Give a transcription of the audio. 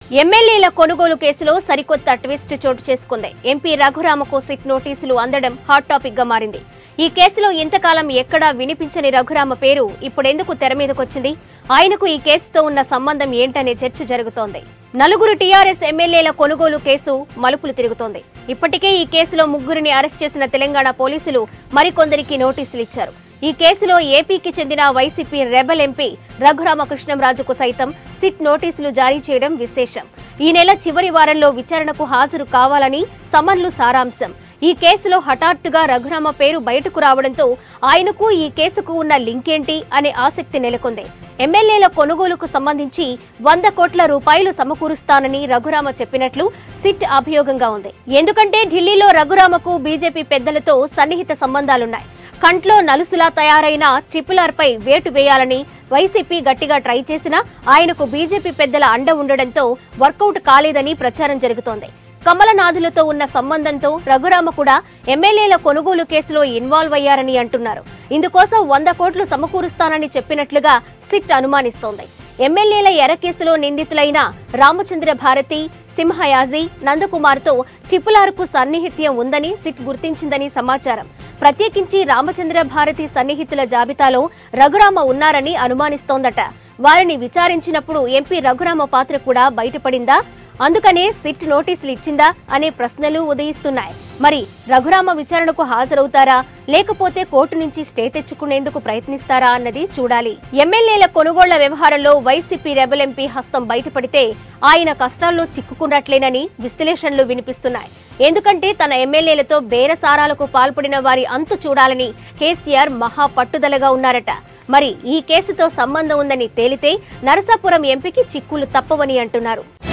ఎమ్మెల్యేల కొనుగోలు కేసులో సరికొత్త ట్విస్ట్ చోటు చేసుకుంది ఎంపీ రఘురామకు సిట్ నోటీసులు అందడం హాట్ టాపిక్ గా మారింది ఈ కేసులో ఇంతకాలం ఎక్కడా వినిపించని రఘురామ పేరు ఇప్పుడెందుకు తెర మీదకొచ్చింది ఆయనకు ఈ కేసుతో ఉన్న సంబంధం ఏంటనే చర్చ జరుగుతోంది నలుగురు టీఆర్ఎస్ ఎమ్మెల్యేల కొనుగోలు కేసు మలుపులు తిరుగుతోంది ఇప్పటికే ఈ కేసులో ముగ్గురిని అరెస్ట్ చేసిన తెలంగాణ పోలీసులు మరికొందరికి నోటీసులు ఇచ్చారు ఈ కేసులో ఏపీకి చెందిన వైసీపీ రెబల్ ఎంపీ రఘురామకృష్ణంరాజుకు సైతం సిట్ నోటీసులు జారీ చేయడం విశేషం ఈ నెల చివరి వారంలో విచారణకు హాజరు కావాలని సమన్లు సారాంశం ఈ కేసులో హఠాత్తుగా రఘురామ పేరు బయటకు రావడంతో ఆయనకు ఈ కేసుకు ఉన్న లింక్ ఏంటి అనే ఆసక్తి నెలకొంది ఎమ్మెల్యేల కొనుగోలుకు సంబంధించి వంద కోట్ల రూపాయలు సమకూరుస్తానని రఘురామ చెప్పినట్లు సిట్ అభియోగంగా ఉంది ఎందుకంటే ఢిల్లీలో రఘురామకు బీజేపీ పెద్దలతో సన్నిహిత సంబంధాలున్నాయి కంట్లో నలుసులా తయారైన ట్రిపుల్ ఆర్ పై వేటు వేయాలని వైసీపీ గట్టిగా ట్రై చేసినా ఆయనకు బీజేపీ పెద్దల అండ ఉండడంతో వర్కౌట్ కాలేదని ప్రచారం జరుగుతోంది కమలనాథులతో ఉన్న సంబంధంతో రఘురామ కూడా ఎమ్మెల్యేల కొనుగోలు కేసులో ఇన్వాల్వ్ అయ్యారని అంటున్నారు ఇందుకోసం వంద కోట్లు సమకూరుస్తానని చెప్పినట్లుగా సిట్ అనుమానిస్తోంది ఎమ్మెల్యేల ఎర కేసులో నిందితులైన రామచంద్ర భారతి సింహయాజీ నందకుమార్తో ట్రిపుల్ ఆర్కు సన్నిహిత్యం ఉందని సిట్ గుర్తించిందని సమాచారం ప్రత్యేకించి రామచంద్ర భారతి సన్నిహితుల జాబితాలో రఘురామ ఉన్నారని అనుమానిస్తోందట వారిని విచారించినప్పుడు ఎంపీ రఘురామ పాత్ర కూడా బయటపడిందా అందుకనే సిట్ నోటీసులు ఇచ్చిందా అనే ప్రశ్నలు ఉదయిస్తున్నాయి మరి రఘురామ విచారణకు హాజరవుతారా లేకపోతే కోర్టు నుంచి స్టే తెచ్చుకునేందుకు ప్రయత్నిస్తారా అన్నది చూడాలి ఎమ్మెల్యేల కొనుగోళ్ల వ్యవహారంలో వైసీపీ రెబల్ ఎంపీ హస్తం బయటపడితే ఆయన కష్టాల్లో చిక్కుకున్నట్లేనని విశ్లేషణలు వినిపిస్తున్నాయి ఎందుకంటే తన ఎమ్మెల్యేలతో బేరసారాలకు పాల్పడిన వారి అంతు చూడాలని కేసీఆర్ మహా పట్టుదలగా ఉన్నారట మరి ఈ కేసుతో సంబంధం ఉందని తేలితే నరసాపురం ఎంపీకి చిక్కులు తప్పవని అంటున్నారు